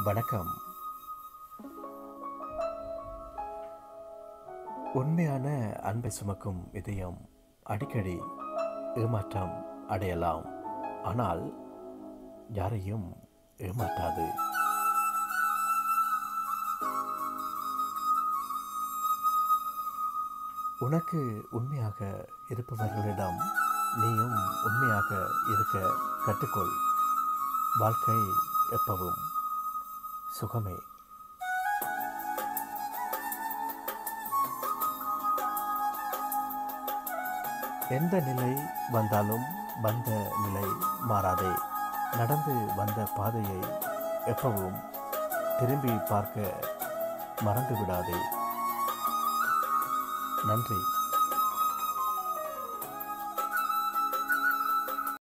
வணக்கம் உண்மையான அன்பை சுமக்கும் இதயம் அடிக்கடி ஏமாற்றம் அடையலாம் ஆனால் யாரையும் ஏமாற்றாது உனக்கு உண்மையாக இருப்பவர்களிடம் நீயும் உண்மையாக இருக்க கற்றுக்கொள் வாழ்க்கை எப்பவும் சுகமே எந்த நிலை வந்தாலும் வந்த நிலை மாறாதே நடந்து வந்த பாதையை எப்பவும் திரும்பி பார்க்க மறந்து விடாதே நன்றி